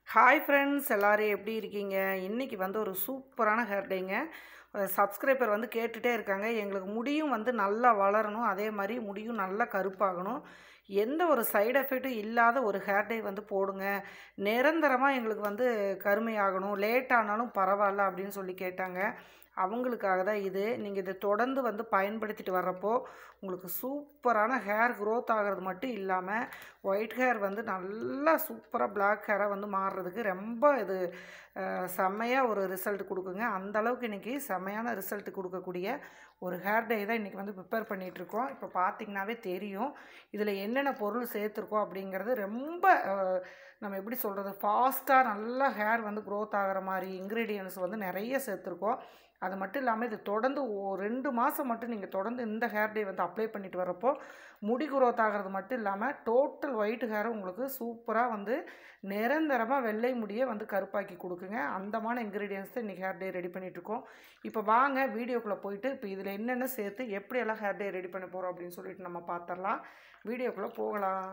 hi friends எல்லாரும் எப்படி இருக்கீங்க இன்றைக்கி வந்து ஒரு சூப்பரான ஹேர் டேங்க சப்ஸ்கிரைபர் வந்து கேட்டுகிட்டே இருக்காங்க எங்களுக்கு முடியும் வந்து நல்லா வளரணும் அதே மாதிரி முடியும் நல்லா கருப்பாகணும் எந்த ஒரு சைடு எஃபெக்ட்டும் இல்லாத ஒரு ஹேர் டே வந்து போடுங்க நிரந்தரமாக எங்களுக்கு வந்து கருமையாகணும் லேட் ஆனாலும் பரவாயில்ல அப்படின்னு சொல்லி கேட்டாங்க அவங்களுக்காக தான் இது நீங்கள் இதை தொடர்ந்து வந்து பயன்படுத்திட்டு வர்றப்போ உங்களுக்கு சூப்பரான ஹேர் க்ரோத் ஆகிறது மட்டும் இல்லாமல் ஒயிட் ஹேர் வந்து நல்லா சூப்பராக பிளாக் ஹேராக வந்து மாறுறதுக்கு ரொம்ப இது அஹ், செம்மையாக ஒரு ரிசல்ட் கொடுக்குங்க அந்த அளவுக்கு இன்றைக்கி செம்மையான ரிசல்ட் கொடுக்கக்கூடிய ஒரு ஹேர் டே தான் இன்றைக்கி வந்து ப்ரிப்பேர் பண்ணிகிட்ருக்கோம் இப்போ பார்த்தீங்கன்னாவே தெரியும் இதில் என்னென்ன பொருள் சேர்த்துருக்கோம் அப்படிங்கிறது ரொம்ப அஹ், நம்ம எப்படி சொல்கிறது ஃபாஸ்ட்டாக நல்லா ஹேர் வந்து க்ரோத் ஆகிற மாதிரி இன்க்ரீடியன்ஸ் வந்து நிறைய சேர்த்துருக்கோம் அது மட்டும் இல்லாமல் இது தொடர்ந்து ஓ ரெண்டு மாதம் மட்டும் நீங்கள் தொடர்ந்து இந்த ஹேர் டே வந்து அப்ளை பண்ணிட்டு வரப்போ முடி growth ஆகிறது மட்டும் இல்லாமல் டோட்டல் ஒயிட் ஹேரை உங்களுக்கு சூப்பராக வந்து நிரந்தரமாக வெள்ளை முடியை வந்து கருப்பாக்கி கொடுக்குங்க அந்தமான இன்க்ரீடியன்ஸ் தான் இன்றைக்கி ஹேர் டே ரெடி பண்ணிகிட்ருக்கோம் இப்போ வாங்க வீடியோக்குள்ளே போயிட்டு இப்போ இதில் என்னென்ன சேர்த்து எப்படியெல்லாம் ஹேர் டே ரெடி பண்ண போகிறோம் அப்படின்னு சொல்லிட்டு நம்ம பார்த்துடலாம் வீடியோக்குள்ளே போகலாம்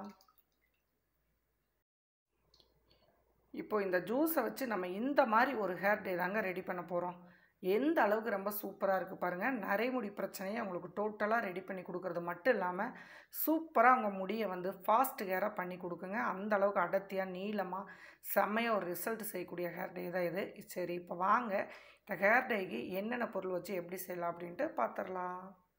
இப்போ இந்த ஜூஸை வச்சு நம்ம இந்த மாதிரி ஒரு ஹேர் டே தாங்க ரெடி பண்ண போகிறோம் எந்த அளவுக்கு ரொம்ப சூப்பராக இருக்குது பாருங்கள் நரைமுடி பிரச்சனையை உங்களுக்கு டோட்டலாக ரெடி பண்ணி கொடுக்கறது மட்டும் இல்லாமல் சூப்பராக உங்கள் முடியை வந்து ஃபாஸ்ட் ஹேராக பண்ணி கொடுக்குங்க அந்த அளவுக்கு அடர்த்தியாக நீளமாக செம்மையாக ஒரு ரிசல்ட் செய்யக்கூடிய ஹேர் டே தான் இது சரி இப்போ வாங்க இந்த ஹேர் டேக்கு என்னென்ன பொருள் வச்சு எப்படி செய்யலாம் அப்படின்ட்டு பார்த்துடலாம்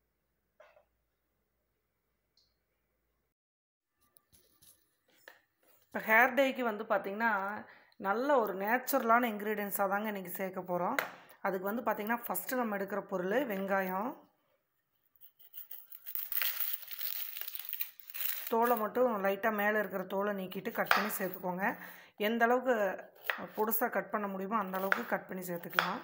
இப்போ ஹேர் டேக்கு வந்து பார்த்திங்கன்னா நல்ல ஒரு நேச்சுரலான இன்க்ரீடியன்ஸாக தாங்க இன்றைக்கி சேர்க்க போகிறோம் அதுக்கு வந்து பார்த்திங்கன்னா ஃபஸ்ட்டு நம்ம எடுக்கிற பொருள் வெங்காயம் தோலை மட்டும் லைட்டாக மேலே இருக்கிற தோலை நீக்கிட்டு கட் பண்ணி சேர்த்துக்கோங்க எந்த அளவுக்கு பொடுசாக கட் பண்ண முடியுமோ அந்த அளவுக்கு கட் பண்ணி சேர்த்துக்கலாம்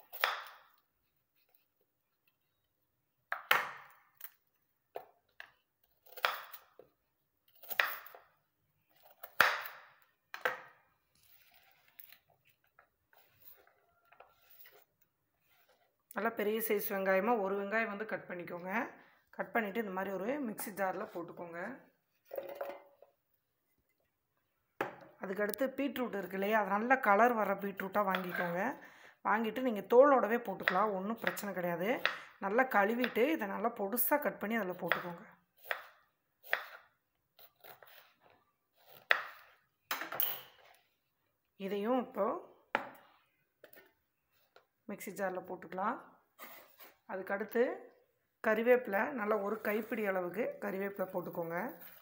நல்லா பெரிய சைஸ் வெங்காயமாக ஒரு வெங்காயம் வந்து கட் பண்ணிக்கோங்க கட் பண்ணிவிட்டு இந்த மாதிரி ஒரு மிக்ஸி ஜாரில் போட்டுக்கோங்க அதுக்கடுத்து பீட்ரூட் இருக்கு இல்லையா அது நல்ல கலர் வர பீட்ரூட்டாக வாங்கிக்கோங்க வாங்கிட்டு நீங்கள் தோலோடவே போட்டுக்கலாம் ஒன்றும் பிரச்சனை கிடையாது நல்லா கழுவிட்டு இதை நல்லா பொடுசாக கட் பண்ணி அதில் போட்டுக்கோங்க இதையும் இப்போ மிக்ஸி ஜாரில் போட்டுக்கலாம் அதுக்கடுத்து கறிவேப்பிலை நல்லா ஒரு கைப்பிடி அளவுக்கு கறிவேப்பிலை போட்டுக்கோங்க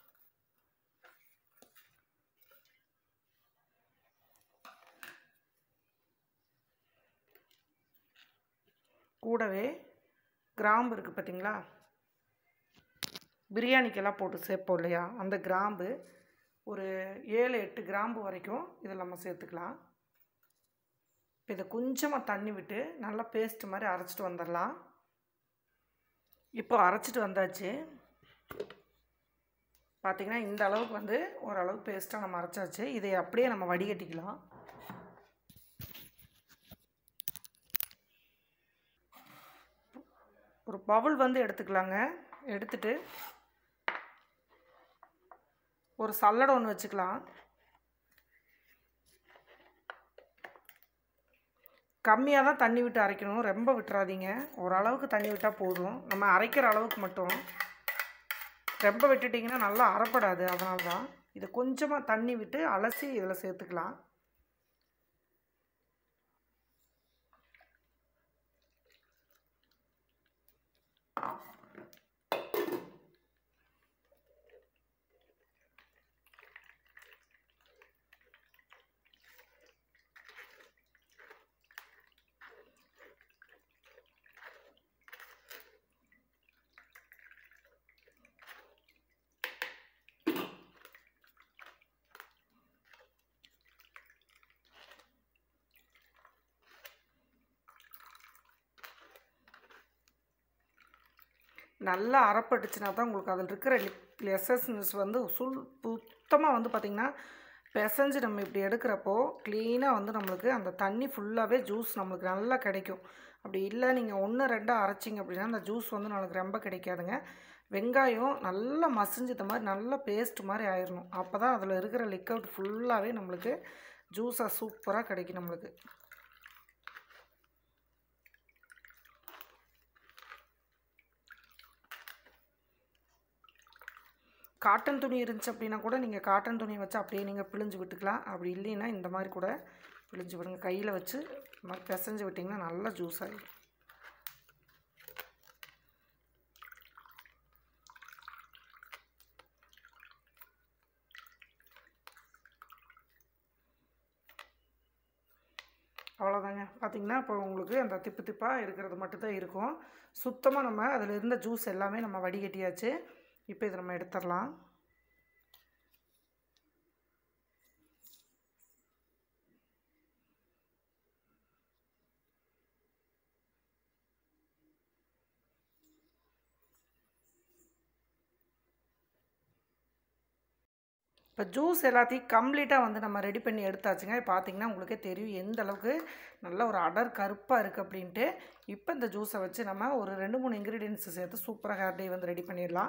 கூடவே கிராம்பு இருக்குது பார்த்தீங்களா பிரியாணிக்கெல்லாம் போட்டு சேர்ப்போம் இல்லையா அந்த கிராம்பு ஒரு ஏழு எட்டு கிராம்பு வரைக்கும் இதில் நம்ம சேர்த்துக்கலாம் இப்போ இதை கொஞ்சமாக தண்ணி விட்டு நல்லா பேஸ்ட் மாதிரி அரைச்சிட்டு வந்துடலாம் இப்போ அரைச்சிட்டு வந்தாச்சு பார்த்திங்கன்னா இந்த அளவுக்கு வந்து ஓரளவு பேஸ்ட்டாக நம்ம அரைச்சாச்சு இதை அப்படியே நம்ம வடிகட்டிக்கலாம் ஒரு பவுல் வந்து எடுத்துக்கலாங்க எடுத்துட்டு ஒரு சல்லடை ஒன்று வச்சுக்கலாம் கம்மியாக தான் தண்ணி விட்டு அரைக்கணும் ரொம்ப விட்டுறாதீங்க ஓரளவுக்கு தண்ணி விட்டால் போதும் நம்ம அரைக்கிற அளவுக்கு மட்டும் ரொம்ப விட்டுட்டிங்கன்னா நல்லா அரைப்படாது அதனால தான் இதை கொஞ்சமாக தண்ணி விட்டு அலசி இதில் சேர்த்துக்கலாம் நல்லா அரைப்பட்டுச்சுனா தான் உங்களுக்கு அதில் இருக்கிற லெசஸ்னஸ் வந்து சுல் சுத்தமாக வந்து பார்த்திங்கன்னா பிசைஞ்சு நம்ம இப்படி எடுக்கிறப்போ க்ளீனாக வந்து நம்மளுக்கு அந்த தண்ணி ஃபுல்லாகவே ஜூஸ் நம்மளுக்கு நல்லா கிடைக்கும் அப்படி இல்லை நீங்கள் ஒன்று ரெண்டாக அரைச்சிங்க அப்படின்னா அந்த ஜூஸ் வந்து நம்மளுக்கு ரொம்ப கிடைக்காதுங்க வெங்காயம் நல்லா மசிஞ்சது மாதிரி நல்லா பேஸ்ட் மாதிரி ஆயிடணும் அப்போ தான் அதில் இருக்கிற லிக்விட் ஃபுல்லாகவே நம்மளுக்கு ஜூஸாக சூப்பராக கிடைக்கும் நம்மளுக்கு காட்டன் துணி இருந்துச்சு அப்படின்னா கூட நீங்கள் காட்டன் துணி வச்சு அப்படியே நீங்கள் பிழிஞ்சு விட்டுக்கலாம் அப்படி இல்லைன்னா இந்த மாதிரி கூட பிழிஞ்சு விடுங்க கையில் வச்சு இந்த மாதிரி பிசைஞ்சு விட்டிங்கன்னா நல்லா ஜூஸ் ஆகிடும் அவ்வளோதாங்க பார்த்தீங்கன்னா இப்போ உங்களுக்கு அந்த திப்பு திப்பாக இருக்கிறது மட்டும்தான் இருக்கும் சுத்தமாக நம்ம அதில் இருந்த ஜூஸ் எல்லாமே நம்ம வடிகட்டியாச்சு இப்போ இதை நம்ம எடுத்துடலாம் இப்போ ஜூஸ் எல்லாத்தையும் கம்ப்ளீட்டாக வந்து நம்ம ரெடி பண்ணி எடுத்தாச்சுங்க பார்த்தீங்கன்னா உங்களுக்கே தெரியும் எந்த அளவுக்கு நல்ல ஒரு அடர் கருப்பாக இருக்குது அப்படின்ட்டு இப்போ இந்த ஜூஸை வச்சு நம்ம ஒரு ரெண்டு மூணு இன்க்ரீடியன்ஸ் சேர்த்து சூப்பராக ஹேர் டே வந்து ரெடி பண்ணிடலாம்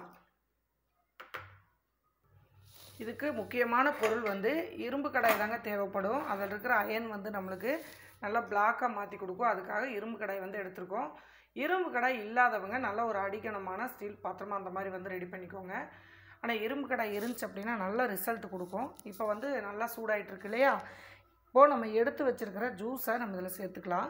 இதுக்கு முக்கியமான பொருள் வந்து இரும்பு கடாய் தாங்க தேவைப்படும் அதில் இருக்கிற அயன் வந்து நம்மளுக்கு நல்லா பிளாக்காக மாற்றி கொடுக்கும் அதுக்காக இரும்பு கடாய் வந்து எடுத்திருக்கோம் இரும்பு கடாய் இல்லாதவங்க நல்ல ஒரு அடிக்கணமான ஸ்டீல் பாத்திரமா அந்த மாதிரி வந்து ரெடி பண்ணிக்கோங்க ஆனால் இரும்பு கடாய் இருந்துச்சு அப்படின்னா நல்ல ரிசல்ட் கொடுக்கும் இப்போ வந்து நல்லா சூடாயிட்டு இருக்கு இல்லையா இப்போது நம்ம எடுத்து வச்சுருக்கிற ஜூஸை நம்ம இதில் சேர்த்துக்கலாம்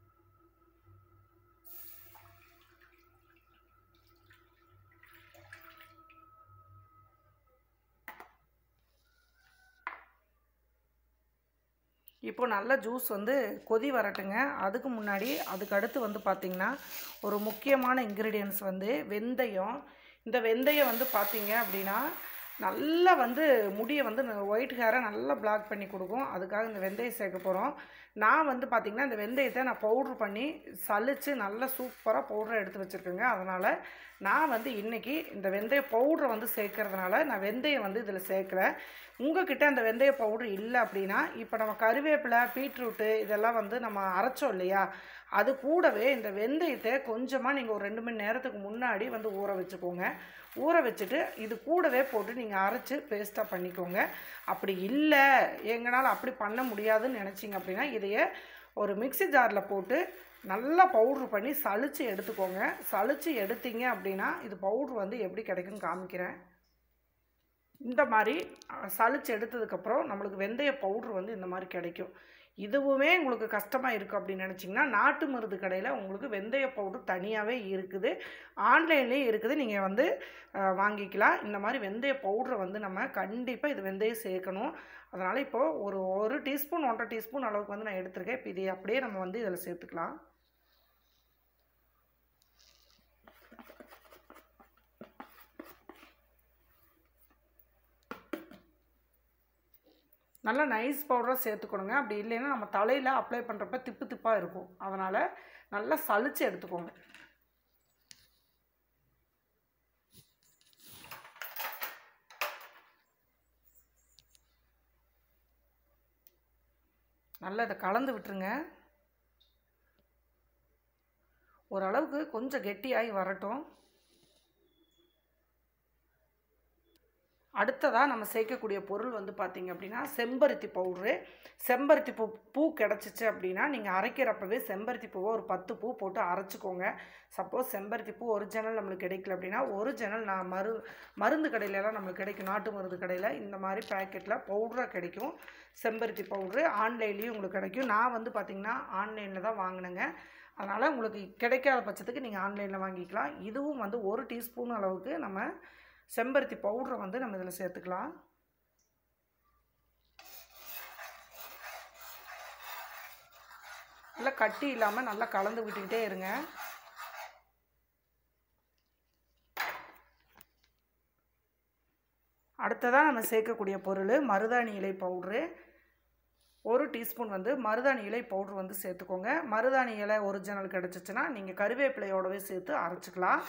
இப்போ நல்ல ஜூஸ் வந்து கொதி வரட்டுங்க அதுக்கு முன்னாடி அதுக்கு அடுத்து வந்து பார்த்திங்கன்னா ஒரு முக்கியமான இன்க்ரீடியன்ஸ் வந்து வெந்தயம் இந்த வெந்தயம் வந்து பார்த்தீங்க அப்படின்னா நல்லா வந்து முடியை வந்து ஒயிட் ஹேரை நல்லா பிளாக் பண்ணி கொடுக்கும் அதுக்காக இந்த வெந்தயம் சேர்க்க போகிறோம் நான் வந்து பார்த்திங்கன்னா இந்த வெந்தயத்தை நான் பவுட்ரு பண்ணி சலித்து நல்லா சூப்பராக பவுடரை எடுத்து வச்சுருக்கேங்க அதனால் நான் வந்து இன்றைக்கி இந்த வெந்தய பவுட்ரை வந்து சேர்க்கறதுனால நான் வெந்தயம் வந்து இதில் சேர்க்குறேன் உங்ககிட்ட அந்த வெந்தய பவுட்ரு இல்லை அப்படின்னா இப்போ நம்ம கருவேப்பிலை பீட்ரூட்டு இதெல்லாம் வந்து நம்ம அரைச்சோம் இல்லையா அது கூடவே இந்த வெந்தயத்தை கொஞ்சமாக நீங்கள் ஒரு ரெண்டு மணி நேரத்துக்கு முன்னாடி வந்து ஊற வச்சுக்கோங்க ஊற வச்சுட்டு இது கூடவே போட்டு நீங்கள் அரைச்சி பேஸ்ட்டாக பண்ணிக்கோங்க அப்படி இல்லை எங்களால் அப்படி பண்ண முடியாதுன்னு நினச்சிங்க அப்படின்னா இதையே ஒரு மிக்ஸி ஜாரில் போட்டு நல்லா பவுட்ரு பண்ணி சலிச்சு எடுத்துக்கோங்க சலிச்சு எடுத்தீங்க அப்படின்னா இது பவுட்ரு வந்து எப்படி கிடைக்குன்னு காமிக்கிறேன் இந்த மாதிரி அஹ், சலிச்சு எடுத்ததுக்கப்புறம் நம்மளுக்கு வெந்தய பவுட்ரு வந்து இந்த மாதிரி கிடைக்கும் இதுவுமே உங்களுக்கு கஷ்டமாக இருக்குது அப்படின்னு நினச்சிங்கன்னா நாட்டு மருந்து கடையில் உங்களுக்கு வெந்தய பவுட்ரு தனியாகவே இருக்குது ஆன்லைன்லேயும் இருக்குது நீங்கள் வந்து அஹ், வாங்கிக்கலாம் இந்த மாதிரி வெந்தய பவுட்ரை வந்து நம்ம கண்டிப்பாக இது வெந்தயம் சேர்க்கணும் அதனால் இப்போது ஒரு ஒரு டீஸ்பூன் ஒன்றரை டீஸ்பூன் அளவுக்கு வந்து நான் எடுத்திருக்கேன் இப்போ இதை அப்படியே நம்ம வந்து இதில் சேர்த்துக்கலாம் நல்லா நைஸ் பவுடராக சேர்த்துக்கணுங்க அப்படி இல்லைன்னா நம்ம தலையில் அப்ளை பண்ணுறப்ப திப்பு திப்பாக இருக்கும் அதனால் நல்லா சலிச்சு எடுத்துக்கோங்க நல்லா இதை கலந்து விட்டுருங்க ஓரளவுக்கு கொஞ்சம் கெட்டியாகி வரட்டும் அடுத்ததாக நம்ம சேர்க்கக்கூடிய பொருள் வந்து பார்த்திங்க அப்படின்னா செம்பருத்தி பவுட்ரு செம்பருத்தி பூ பூ கிடச்சிச்சு அப்படின்னா நீங்கள் அரைக்கிறப்பவே செம்பருத்தி பூவை ஒரு பத்து பூ போட்டு அரைச்சிக்கோங்க சப்போஸ் செம்பருத்தி பூ ஒரிஜினல் நம்மளுக்கு கிடைக்கல அப்படின்னா ஒரிஜினல் நான் மரு மருந்து கடையிலலாம் நம்மளுக்கு கிடைக்கும் நாட்டு மருந்து கடையில் இந்த மாதிரி பேக்கெட்டில் பவுடராக கிடைக்கும் செம்பருத்தி பவுட்ரு ஆன்லைன்லேயும் உங்களுக்கு கிடைக்கும் நான் வந்து பார்த்திங்கன்னா ஆன்லைனில் தான் வாங்கினேங்க அதனால் உங்களுக்கு கிடைக்காத பட்சத்துக்கு நீங்கள் ஆன்லைனில் வாங்கிக்கலாம் இதுவும் வந்து ஒரு டீஸ்பூன் அளவுக்கு நம்ம செம்பருத்தி பவுடரை வந்து நம்ம இதில் சேர்த்துக்கலாம் நல்லா கட்டி இல்லாமல் நல்லா கலந்து விட்டுக்கிட்டே இருங்க அடுத்ததாக நம்ம சேர்க்கக்கூடிய பொருள் மருதாணி இலை பவுட்ரு ஒரு டீஸ்பூன் வந்து மருதாணி இலை பவுட்ரு வந்து சேர்த்துக்கோங்க மருதாணி இலை ஒரிஜினல் கிடச்சிச்சின்னா நீங்கள் கருவேப்பிலையோடவே சேர்த்து அரைச்சிக்கலாம்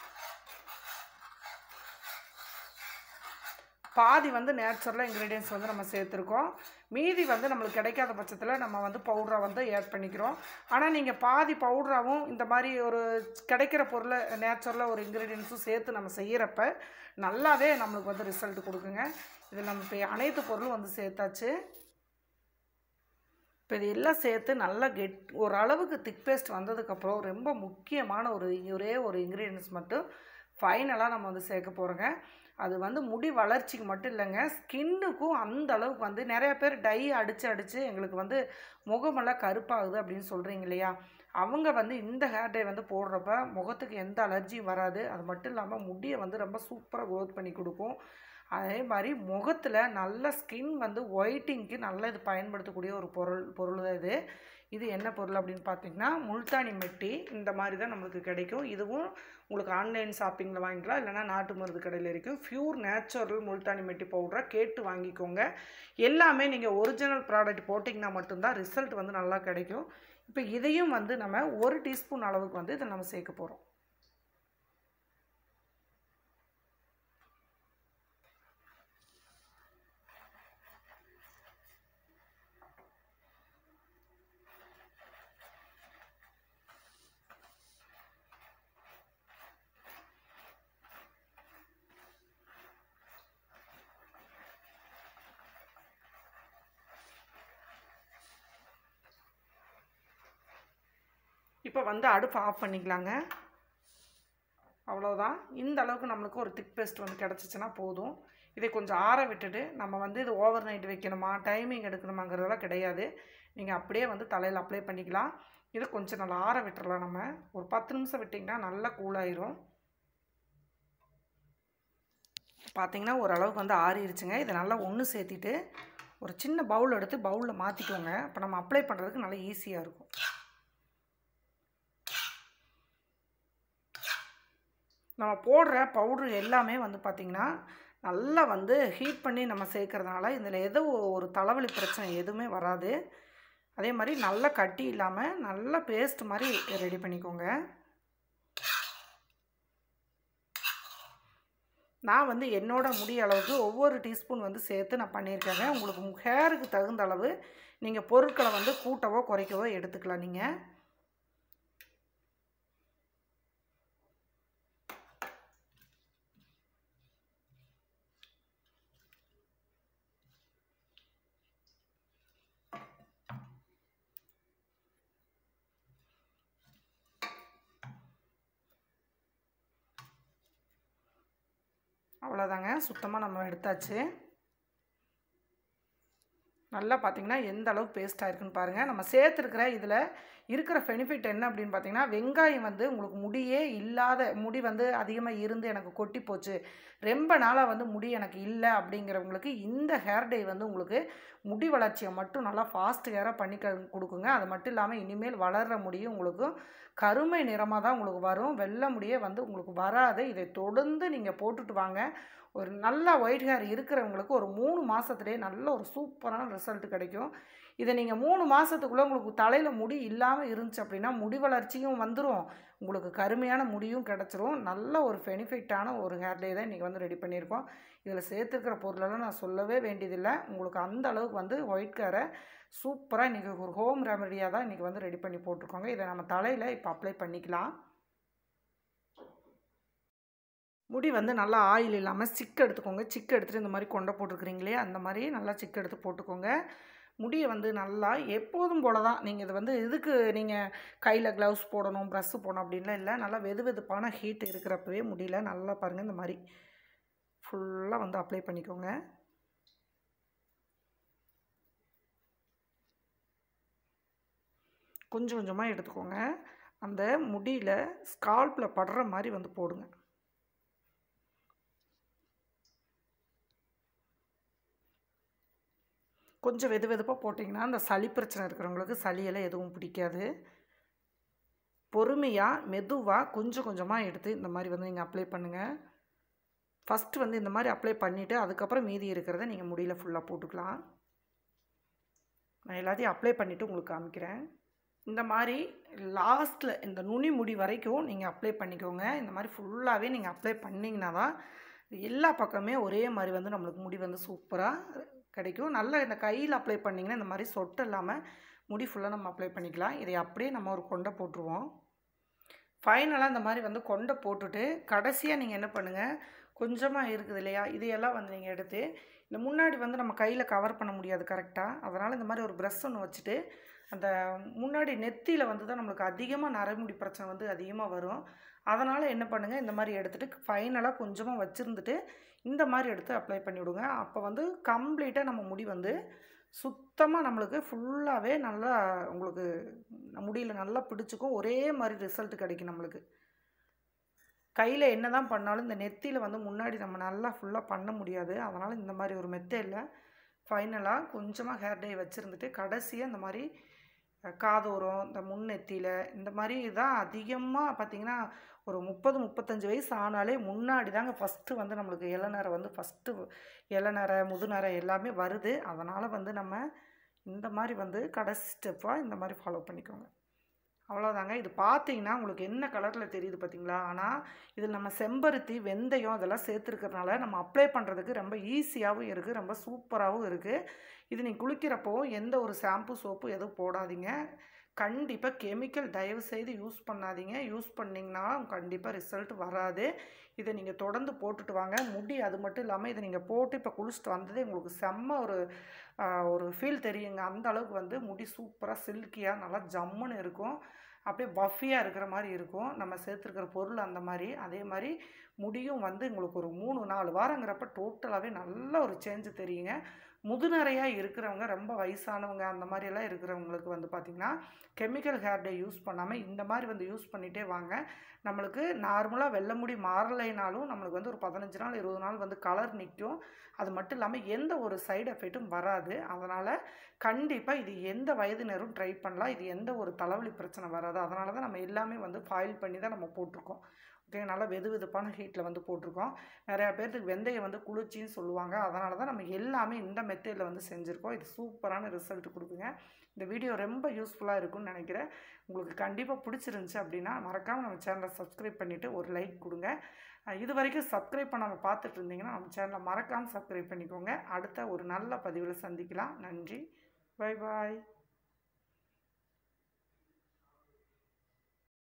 பாதி வந்து நேச்சுரலாக இன்க்ரீடியன்ஸ் வந்து நம்ம சேர்த்துருக்கோம் மீதி வந்து நம்மளுக்கு கிடைக்காத பட்சத்தில் நம்ம வந்து பவுடரை வந்து ஆட் பண்ணிக்கிறோம் ஆனால் நீங்கள் பாதி பவுடராகவும் இந்த மாதிரி ஒரு கிடைக்கிற பொருளை நேச்சுரலாக ஒரு இன்க்ரீடியன்ஸும் சேர்த்து நம்ம செய்கிறப்ப நல்லாவே நம்மளுக்கு வந்து ரிசல்ட் கொடுக்குங்க இதில் நம்ம இப்போ அனைத்து பொருளும் வந்து சேர்த்தாச்சு இப்போ இது எல்லாம் சேர்த்து நல்லா கெட் ஓரளவுக்கு திக் பேஸ்ட் வந்ததுக்கப்புறம் ரொம்ப முக்கியமான ஒரு ஒரே ஒரு இன்க்ரீடியன்ஸ் மட்டும் ஃபைனலாக நம்ம வந்து சேர்க்க போகிறோங்க அது வந்து முடி வளர்ச்சிக்கு மட்டும் இல்லைங்க ஸ்கின்னுக்கும் அந்த அளவுக்கு வந்து நிறைய பேர் டை அடித்து அடித்து எங்களுக்கு வந்து முகமெல்லாம் கருப்பாகுது அப்படின்னு சொல்கிறீங்க இல்லையா அவங்க வந்து இந்த ஹேர் டை வந்து போடுறப்ப முகத்துக்கு எந்த அலர்ஜியும் வராது அது மட்டும் இல்லாமல் முடியை வந்து ரொம்ப சூப்பராக க்ரோத் பண்ணி கொடுக்கும் அதே மாதிரி முகத்தில் நல்ல ஸ்கின் வந்து ஒயிட்டிங்க்கு நல்ல இது பயன்படுத்தக்கூடிய ஒரு பொருள் பொருள் தான் இது இது என்ன பொருள் அப்படின்னு பார்த்தீங்கன்னா முல்தானி மெட்டி இந்த மாதிரி தான் நம்மளுக்கு கிடைக்கும் இதுவும் உங்களுக்கு ஆன்லைன் ஷாப்பிங்கில் வாங்கிக்கலாம் இல்லைனா நாட்டு மருந்து கடையில் இருக்கும் ப்யூர் நேச்சுரல் முல்தானி மெட்டி பவுடரை கேட்டு வாங்கிக்கோங்க எல்லாமே நீங்கள் ஒரிஜினல் ப்ராடக்ட் போட்டிங்கன்னா மட்டும்தான் ரிசல்ட் வந்து நல்லா கிடைக்கும் இப்போ இதையும் வந்து நம்ம ஒரு டீஸ்பூன் அளவுக்கு வந்து இதை நம்ம சேர்க்க போகிறோம் இப்போ வந்து அடுப்பு ஆஃப் பண்ணிக்கலாங்க அவ்வளோதான் இந்த அளவுக்கு நம்மளுக்கு ஒரு திக் பேஸ்ட் வந்து கிடச்சிச்சின்னா போதும் இதை கொஞ்சம் ஆற விட்டுட்டு நம்ம வந்து இது ஓவர் நைட் வைக்கணுமா டைமிங் எடுக்கணுமாங்கிறதெல்லாம் கிடையாது நீங்கள் அப்படியே வந்து தலையில் அப்ளை பண்ணிக்கலாம் இதை கொஞ்சம் நல்லா ஆற விட்டுறலாம் நம்ம ஒரு பத்து நிமிஷம் விட்டிங்கன்னா நல்லா கூலாயிரும் பார்த்தீங்கன்னா ஓரளவுக்கு வந்து ஆறிடுச்சுங்க இதை நல்லா ஒன்று சேர்த்திட்டு ஒரு சின்ன பவுல் எடுத்து பவுலில் மாற்றிக்கோங்க அப்போ நம்ம அப்ளை பண்ணுறதுக்கு நல்லா ஈஸியாக இருக்கும் நம்ம போடுற பவுட்ரு எல்லாமே வந்து பார்த்திங்கன்னா நல்லா வந்து ஹீட் பண்ணி நம்ம சேர்க்கறதுனால இதில் எதோ ஒரு தலைவலி பிரச்சனை எதுவுமே வராது அதே மாதிரி நல்லா கட்டி இல்லாமல் நல்ல பேஸ்ட் மாதிரி ரெடி பண்ணிக்கோங்க நான் வந்து என்னோட முடி அளவுக்கு ஒவ்வொரு டீஸ்பூன் வந்து சேர்த்து நான் பண்ணியிருக்கேங்க உங்களுக்கு ஹேருக்கு தகுந்த அளவு நீங்கள் பொருட்களை வந்து கூட்டவோ குறைக்கவோ எடுத்துக்கலாம் நீங்கள் அவ்வளோதாங்க சுத்தமாக நம்ம எடுத்தாச்சு நல்லா பார்த்தீங்கன்னா எந்த அளவுக்கு பேஸ்ட் ஆயிருக்குன்னு பாருங்கள் நம்ம சேர்த்துருக்கிற இதில் இருக்கிற பெனிஃபிட் என்ன அப்படின்னு பார்த்தீங்கன்னா வெங்காயம் வந்து உங்களுக்கு முடியே இல்லாத முடி வந்து அதிகமாக இருந்து எனக்கு கொட்டி போச்சு ரொம்ப நாளாக வந்து முடி எனக்கு இல்லை அப்படிங்கிறவங்களுக்கு இந்த ஹேர் டை வந்து உங்களுக்கு முடி வளர்ச்சியை மட்டும் நல்லா ஃபாஸ்ட் ஹேராக பண்ணி க கொடுக்குங்க அது மட்டும் இல்லாமல் இனிமேல் வளர்கிற முடியும் உங்களுக்கு கருமை நிறமாக தான் உங்களுக்கு வரும் வெள்ளை முடியே வந்து உங்களுக்கு வராது இதை தொடர்ந்து நீங்கள் போட்டுட்டு வாங்க ஒரு நல்ல ஒயிட் ஹேர் இருக்கிறவங்களுக்கு ஒரு மூணு மாதத்துலேயே நல்ல ஒரு சூப்பரான ரிசல்ட் கிடைக்கும் இதை நீங்கள் மூணு மாதத்துக்குள்ளே உங்களுக்கு தலையில் முடி இல்லாமல் இருந்துச்சு அப்படின்னா முடி வளர்ச்சியும் வந்துடும் உங்களுக்கு கருமையான முடியும் கிடச்சிரும் நல்ல ஒரு பெனிஃபிட்டான ஒரு ஹேர் டே தான் இன்றைக்கி வந்து ரெடி பண்ணியிருக்கோம் இதில் சேர்த்துருக்கிற பொருளெல்லாம் நான் சொல்லவே வேண்டியதில்லை உங்களுக்கு அந்த அளவுக்கு வந்து ஒயிட் ஹேரை சூப்பராக இன்றைக்கி ஒரு ஹோம் ரெமடியாக தான் இன்றைக்கி வந்து ரெடி பண்ணி போட்டிருக்கோங்க இதை நம்ம தலையில் இப்போ அப்ளை பண்ணிக்கலாம் முடி வந்து நல்லா ஆயில் இல்லாமல் சிக்கு எடுத்துக்கோங்க சிக்கு எடுத்துகிட்டு இந்த மாதிரி கொண்டை போட்டிருக்கிறீங்களே அந்த மாதிரி நல்லா சிக்கு எடுத்து போட்டுக்கோங்க முடியை வந்து நல்லா எப்போதும் போல தான் நீங்கள் இது வந்து இதுக்கு நீங்கள் கையில் க்ளவுஸ் போடணும் ப்ரஷ்ஷு போடணும் அப்படின்லாம் இல்லை நல்லா வெது வெதுப்பான ஹீட் இருக்கிறப்பவே முடியல நல்லா பாருங்கள் இந்த மாதிரி ஃபுல்லாக வந்து அப்ளை பண்ணிக்கோங்க கொஞ்சம் கொஞ்சமாக எடுத்துக்கோங்க அந்த முடியில் ஸ்கால்ப்பில் படுற மாதிரி வந்து போடுங்க கொஞ்சம் வெது வெதுப்பாக போட்டிங்கன்னா அந்த சளி பிரச்சனை இருக்கிறவங்களுக்கு சளியெல்லாம் எதுவும் பிடிக்காது பொறுமையாக மெதுவாக கொஞ்சம் கொஞ்சமாக எடுத்து இந்த மாதிரி வந்து நீங்கள் அப்ளை பண்ணுங்கள் ஃபஸ்ட்டு வந்து இந்த மாதிரி அப்ளை பண்ணிவிட்டு அதுக்கப்புறம் மீதி இருக்கிறத நீங்கள் முடியல ஃபுல்லாக போட்டுக்கலாம் நான் எல்லாத்தையும் அப்ளை பண்ணிவிட்டு உங்களுக்கு காமிக்கிறேன் இந்த மாதிரி லாஸ்ட்டில் இந்த நுனி முடி வரைக்கும் நீங்கள் அப்ளை பண்ணிக்கோங்க இந்த மாதிரி ஃபுல்லாகவே நீங்கள் அப்ளை பண்ணிங்கன்னா தான் எல்லா பக்கமே ஒரே மாதிரி வந்து நம்மளுக்கு முடி வந்து சூப்பராக கிடைக்கும் நல்லா இந்த கையில் அப்ளை பண்ணிங்கன்னா இந்த மாதிரி சொட்டு இல்லாமல் முடி ஃபுல்லாக நம்ம அப்ளை பண்ணிக்கலாம் இதை அப்படியே நம்ம ஒரு கொண்டை போட்டுருவோம் ஃபைனலாக இந்த மாதிரி வந்து கொண்டை போட்டுட்டு கடைசியாக நீங்கள் என்ன பண்ணுங்கள் கொஞ்சமாக இருக்குது இல்லையா இதையெல்லாம் வந்து நீங்கள் எடுத்து இந்த முன்னாடி வந்து நம்ம கையில் கவர் பண்ண முடியாது கரெக்டாக அதனால் இந்த மாதிரி ஒரு ப்ரெஷ் ஒன்று வச்சுட்டு அந்த முன்னாடி நெத்தியில் வந்து தான் நம்மளுக்கு அதிகமாக நரைமுடி பிரச்சனை வந்து அதிகமாக வரும் அதனால் என்ன பண்ணுங்கள் இந்த மாதிரி எடுத்துகிட்டு ஃபைனலாக கொஞ்சமாக வச்சுருந்துட்டு இந்த மாதிரி எடுத்து அப்ளை பண்ணி விடுங்க அப்போ வந்து கம்ப்ளீட்டாக நம்ம முடி வந்து சுத்தமாக நம்மளுக்கு ஃபுல்லாகவே நல்லா உங்களுக்கு முடியில் நல்லா பிடிச்சிக்கும் ஒரே மாதிரி ரிசல்ட் கிடைக்கும் நம்மளுக்கு கையில் என்ன தான் பண்ணாலும் இந்த நெத்தியில் வந்து முன்னாடி நம்ம நல்லா ஃபுல்லாக பண்ண முடியாது அதனால் இந்த மாதிரி ஒரு மெத்தேடில் ஃபைனலாக கொஞ்சமாக ஹேர் டை வச்சுருந்துட்டு கடைசியாக இந்த மாதிரி அஹ், காதோரம் இந்த முன்னெத்தியில் இந்த மாதிரி தான் அதிகமாக பார்த்திங்கன்னா ஒரு முப்பது முப்பத்தஞ்சு வயசு ஆனாலே முன்னாடி தாங்க ஃபஸ்ட்டு வந்து நம்மளுக்கு இளநரை வந்து ஃபஸ்ட்டு இளநரை முதுநரை எல்லாமே வருது அதனால் வந்து நம்ம இந்த மாதிரி வந்து கடைசி ஸ்டெப்பாக இந்த மாதிரி ஃபாலோ பண்ணிக்கோங்க அவ்வளோதாங்க இது பார்த்தீங்கன்னா உங்களுக்கு என்ன கலரில் தெரியுது பார்த்தீங்களா ஆனால் இதில் நம்ம செம்பருத்தி வெந்தயம் இதெல்லாம் சேர்த்துருக்கறனால நம்ம அப்ளை பண்ணுறதுக்கு ரொம்ப ஈஸியாகவும் இருக்குது ரொம்ப சூப்பராகவும் இருக்குது இது நீங்கள் குளிக்கிறப்போ எந்த ஒரு ஷாம்பு சோப்பு எதுவும் போடாதீங்க கண்டிப்பாக கெமிக்கல் தயவு செய்து யூஸ் பண்ணாதீங்க யூஸ் பண்ணிங்கன்னா கண்டிப்பாக ரிசல்ட் வராது இதை நீங்கள் தொடர்ந்து போட்டுட்டு வாங்க முடி அது மட்டும் இல்லாமல் இதை நீங்கள் போட்டு இப்போ குளிச்சுட்டு வந்ததே உங்களுக்கு செம்ம ஒரு ஆஹ், ஒரு ஃபீல் தெரியுங்க அந்த அளவுக்கு வந்து முடி சூப்பராக சில்கியாக நல்லா ஜம்முன்னு இருக்கும் அப்படியே பஃபியாக இருக்கிற மாதிரி இருக்கும் நம்ம சேர்த்துருக்கிற பொருள் அந்த மாதிரி அதே மாதிரி முடியும் வந்து உங்களுக்கு ஒரு மூணு நாலு வாரங்கிறப்ப டோட்டலாகவே நல்ல ஒரு சேஞ்சு தெரியுங்க முதுநரையாக இருக்கிறவங்க ரொம்ப வயசானவங்க அந்த மாதிரியெல்லாம் இருக்கிறவங்களுக்கு வந்து பார்த்திங்கன்னா கெமிக்கல் ஹேர் டே யூஸ் பண்ணாமல் இந்த மாதிரி வந்து யூஸ் பண்ணிகிட்டே வாங்க நம்மளுக்கு நார்மலாக வெள்ளை முடி மாறலைனாலும் நம்மளுக்கு வந்து ஒரு பதினஞ்சு நாள் இருபது நாள் வந்து கலர் நிற்கும் அது மட்டும் இல்லாமல் எந்த ஒரு சைடு எஃபெக்ட்டும் வராது அதனால் கண்டிப்பாக இது எந்த வயதினரும் ட்ரை பண்ணலாம் இது எந்த ஒரு தலைவலி பிரச்சனை வராது அதனால தான் நம்ம எல்லாமே வந்து ஃபாயில் பண்ணி தான் நம்ம போட்டிருக்கோம் ஓகே நல்லா வெது வெதுப்பான ஹீட்டில் வந்து போட்டிருக்கோம் நிறையா பேர்த்துக்கு வெந்தயம் வந்து குளிர்ச்சின்னு சொல்லுவாங்க அதனால தான் நம்ம எல்லாமே இந்த மெத்தேடில் வந்து செஞ்சுருக்கோம் இது சூப்பரான ரிசல்ட் கொடுக்குங்க இந்த வீடியோ ரொம்ப யூஸ்ஃபுல்லாக இருக்கும்னு நினைக்கிறேன் உங்களுக்கு கண்டிப்பாக பிடிச்சிருந்துச்சி அப்படின்னா மறக்காமல் நம்ம சேனலை சப்ஸ்கிரைப் பண்ணிவிட்டு ஒரு லைக் கொடுங்க அஹ் இது வரைக்கும் சப்ஸ்கிரைப் பண்ணாமல் பார்த்துட்டு இருந்தீங்கன்னா நம்ம சேனலை மறக்காமல் சப்ஸ்கிரைப் பண்ணிக்கோங்க அடுத்த ஒரு நல்ல பதிவில் சந்திக்கலாம் நன்றி பை பாய்